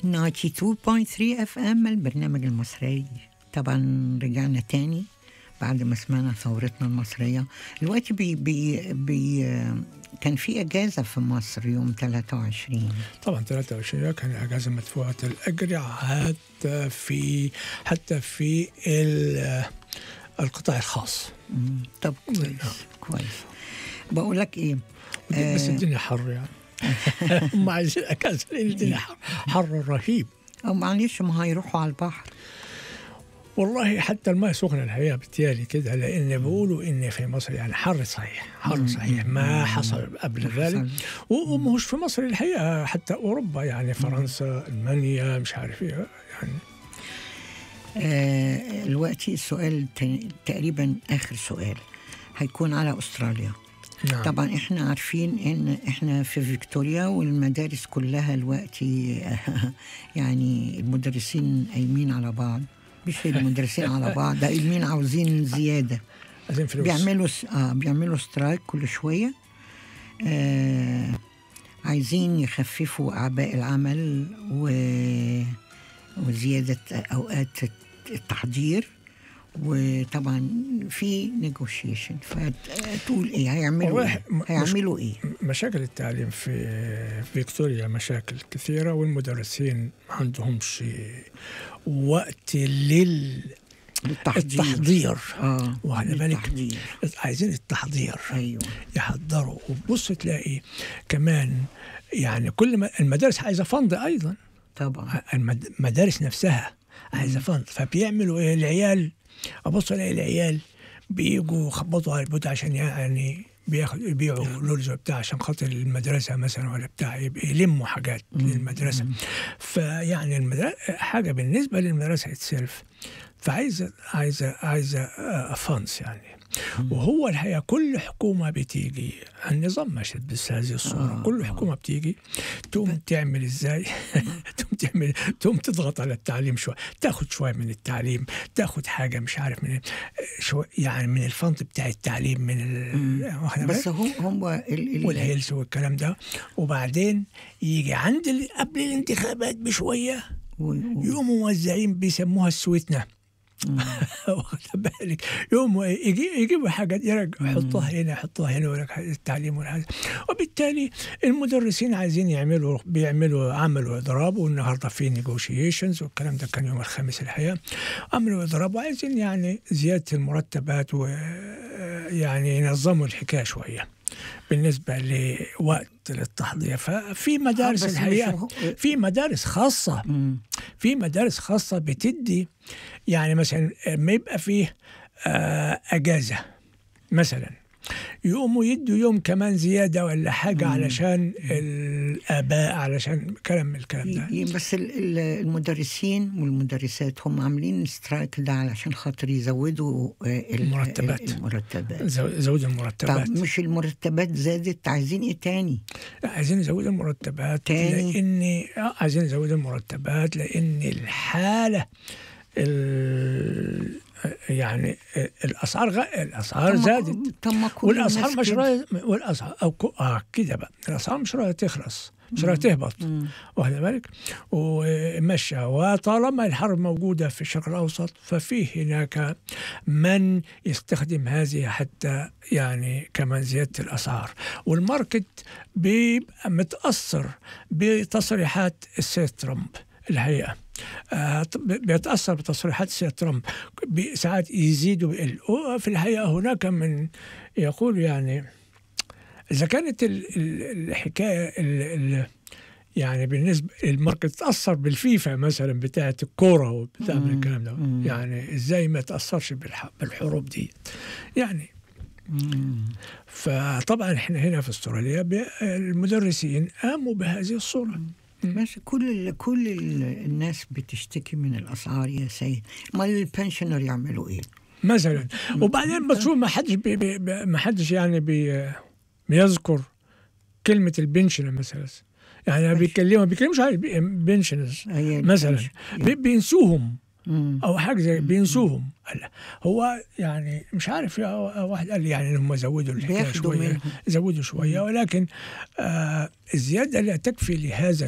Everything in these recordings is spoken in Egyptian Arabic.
92.3 اف ام البرنامج المصري طبعا رجعنا تاني بعد ما سمعنا ثورتنا المصرية دلوقتي بي بي بي كان في اجازة في مصر يوم 23 طبعا 23 كان اجازه مدفوعه الاجر حتى في حتى في ال- القطاع الخاص مم. طب كويس كويس بقول لك ايه بس آه. الدنيا حر يعني هم عايزين اجازه لان الدنيا حر حر رهيب او معلش ما هيروحوا على البحر والله حتى الماء سخنه الحقيقه بتيالي كده لان بيقولوا ان في مصر يعني حر صحيح حر صحيح ما حصل قبل ذلك و- ومش في مصر الحقيقه حتى اوروبا يعني فرنسا المانيا مش عارف ايه يعني آه، دلوقتي السؤال التاني- تقريبا اخر سؤال هيكون على استراليا نعم طبعا احنا عارفين ان احنا في فيكتوريا والمدارس كلها دلوقتي يعني المدرسين قايمين على بعض مش المدرسين على بعض ده قايمين عاوزين زياده عايزين فلوس بيعملوا س- اه بيعملوا سترايك كل شويه آه عايزين يخففوا اعباء العمل و وزياده اوقات التحضير وطبعا في نيجوشيشن فتقول ايه هيعملوا والله ايه م- هيعملوا ايه مشاكل التعليم في فيكتوريا مشاكل كثيرة والمدرسين ما عندهمش وقت للتحضير التحضير اه وعلى بالك التحضير عايزين التحضير ايوه يحضروا وبص تلاقي كمان يعني كل ما المدارس عايزة فند أيضا طبعا المد- المدارس نفسها عايزة فند فبيعملوا إيه العيال أبص ألاقي العيال بيجوا يخبطوا على البيوت عشان يعني بياخد يبيعوا لولز بتاع عشان خاطر المدرسة مثلا ولا بتاع يبقى يلموا حاجات للمدرسة فيعني المدرسة حاجة بالنسبة للمدرسة اتسلف فعايزة عايزة عايزة فانس يعني وهو الحقيقة كل حكومة بتيجي النظام ماشي بس هذه الصورة آه، كل آه. حكومة بتيجي تقوم تعمل ازاي تقوم تعمل تقوم تضغط على التعليم شوية تاخد شوية من التعليم تاخد حاجة مش عارف من شو يعني من الفند بتاع التعليم من ال... واخد بالك؟ بس هو هو ال- ال- والهيلث والكلام ده وبعدين يجي عند ال- قبل الانتخابات بشويه و- و- يقوموا موزعين بيسموها السويتنا واخد بالك يقوموا يجي يجيبوا حاجات يرجع يحطوها هنا يحطوها هنا ويقول لك التعليم والحاجة. وبالتالي المدرسين عايزين يعملوا بيعملوا عملوا اضراب والنهارده في نيغوشيشنز والكلام ده كان يوم الخامس الحقيقه عملوا اضراب وعايزين يعني زياده المرتبات ويعني ينظموا الحكايه شويه بالنسبه لوقت للتحضير ففي مدارس بس مش الحقيقه هو- في مدارس خاصه مم. في مدارس خاصة بتدي يعني مثلا ما يبقى فيه آه، أجازة مثلا يقوموا يدوا يوم كمان زيادة ولا حاجة علشان الآباء علشان كلام من الكلام ده ي- بس ال- ال- المدرسين والمدرسات هم عاملين سترايك ده علشان خاطر يزودوا آه، ال- المرتبات. المرتبات زو- زود طب المرتبات مش المرتبات زادت عايزين ايه تاني عايزين نزود المرتبات تاني. لأن آه، عايزين نزود المرتبات لأن الحالة ال... يعني الأسعار غ... الأسعار طب ما- زادت طب ما كل والاسعار الناس مش كده. راضيه والاسعار او كو... اه كده بقى الاسعار مش راضيه تخلص مش راضيه تهبط واخد بالك ومشى وطالما الحرب موجوده في الشرق الاوسط ففي هناك من يستخدم هذه حتى يعني كمان زياده الاسعار والماركت بيبقى متاثر بتصريحات السيد ترامب الحقيقه آه، بيتاثر بتصريحات السيد ترامب بي- ساعات يزيد ويقل وفي الحقيقه هناك من يقول يعني اذا كانت ال- ال- الحكايه ال- ال- يعني بالنسبه الماركت تاثر بالفيفا مثلا بتاعه الكوره وبتاع من الكلام ده يعني ازاي ما تاثرش بالح- بالحروب دي يعني مم. فطبعا احنا هنا في استراليا ب- المدرسين قاموا بهذه الصوره بس كل ال كل ال الناس بتشتكي من الاسعار يا سيد ما البنشنر يعملوا ايه مثلا وبعدين بس هو ما حدش بي بي بي- ما حدش يعني بي بيذكر كلمه البنشن مثلا يعني بيتكلموا ما بيتكلموش على البنشنز هي مثلا البنشن. بي- بينسوهم مم. او حاجه زي بينسوهم هلا هو يعني مش عارف يا واحد قال لي يعني هم زودوا الحكايه بياخدوا شويه منهم. زودوا شويه ولكن آه الزياده لا تكفي لهذا ال-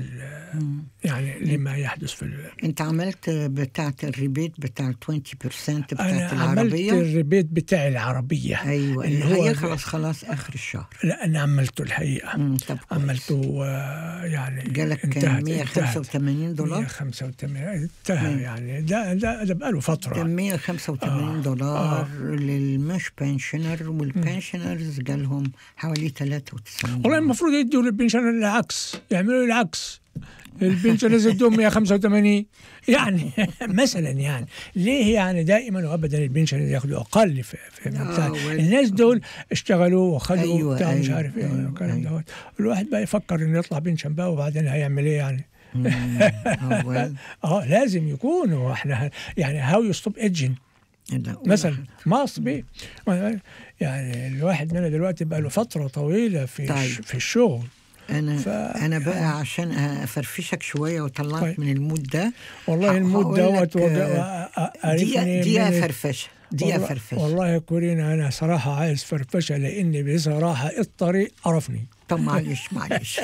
يعني لما يحدث في ال- انت عملت بتاعة الريبيت بتاع ال 20% انا بتاعة عملت العربية الريبيت بتاع العربية ايوه اللي اللي هو هيخلص خلاص اخر الشهر لا انا عملته الحقيقة مم، طب كويس. عملته آه، يعني جالك انتهت- كام انتهت. 185 دولار 185 انتهى يعني ده ده ده بقاله فترة كان 185 آه، دولار للمش بنشنر والبنشنرز جالهم حوالي 93 والله دولار. المفروض يدوا للبنشن العكس يعملوا العكس البنشن يدوهم 185 يعني مثلا يعني ليه يعني دائما وابدا البنشن ياخذوا اقل في, في آه، بتاع. وال- الناس دول اشتغلوا وخدوا أيوة، بتاع مش أيوة، عارف ايه أيوة، والكلام أيوة. دوت الواحد بقى يفكر انه يطلع بنشن بقى وبعدين هيعمل ايه يعني مم، آه، well، اه لازم يكونوا احنا يعني هاو يستوب ايدجن لا، مثلا ماست بي يعني الواحد مننا دلوقتي بقى له فتره طويله في طيب. الش- في الشغل انا ف- انا بقى عشان افرفشك شويه واطلعك طيب. من المود ده والله ه- المود هقول دوت لك، وج- آه، وأ- عرفني دي دي من- فرفشه دي والله- فرفشه والله يا كورينا انا صراحه عايز فرفشه لاني بصراحه الطريق عرفني طب معلش معلش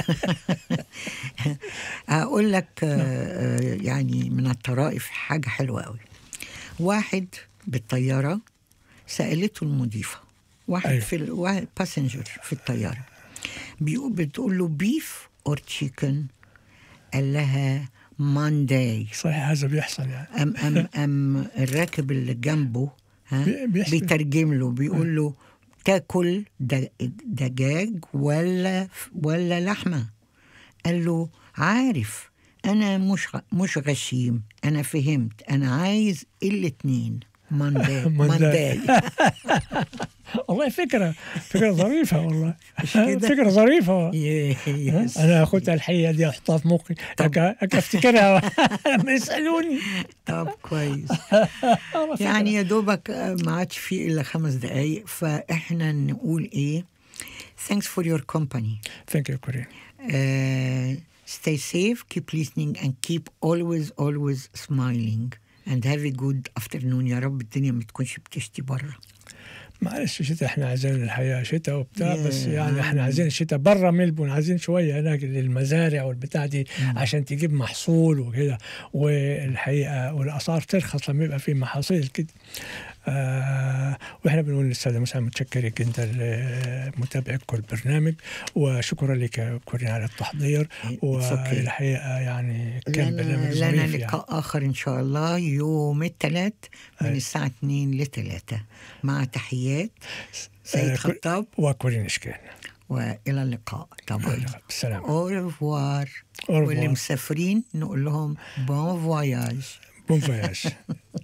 اقول لك آه، آه، يعني من الطرائف حاجه حلوه قوي واحد بالطياره سالته المضيفه واحد أيوة. في ال- واحد باسنجر في الطياره بيقول بتقول له بيف اور تشيكن قال لها مانداي صحيح هذا بيحصل يعني ام ام ام الراكب اللي جنبه ها بي- بيحصل. بيترجم له بيقول له تاكل د- دجاج ولا ولا لحمه قال له عارف انا مش غ- مش غشيم انا فهمت انا عايز الاتنين مانداي مانداي. مانداي والله فكره فكره ظريفه والله مش كده؟ فكره ظريفه يس. انا اخذت الحقيقه دي احطها في مخي أك- أك- افتكرها لما يسالوني طب كويس والله فكرة. يعني يا دوبك آه، ما عادش فيه الا خمس دقايق فاحنا نقول ايه thanks for your company ثانك يو كورين Uh, stay safe, keep listening, and keep always, always smiling. And have a good afternoon. يا رب الدنيا ما تكونش بتشتي بره. معلش شتاء احنا عايزين الحياه شتاء وبتاع يا بس يعني احنا عم. عايزين الشتاء بره ملبون عايزين شويه هناك للمزارع والبتاع دي عشان تجيب محصول وكده والحقيقه والاسعار ترخص لما يبقى في محاصيل كده آه واحنا بنقول للساده المستمعين متشكرين جدا لمتابعتكم البرنامج وشكرا لك يا كورين على التحضير It's okay. والحقيقه يعني كان لنا, برنامج لنا ظريف يعني. لقاء آخر إن شاء الله يوم الثلاث من أي. الساعة 2 ل 3 مع تحيات آه، سيد كل- خطاب وكورين اشكال وإلى اللقاء طبعا بالسلامه أو ريفوار أو ريفوار. واللي مسافرين نقول لهم بون فواياج بون فواياج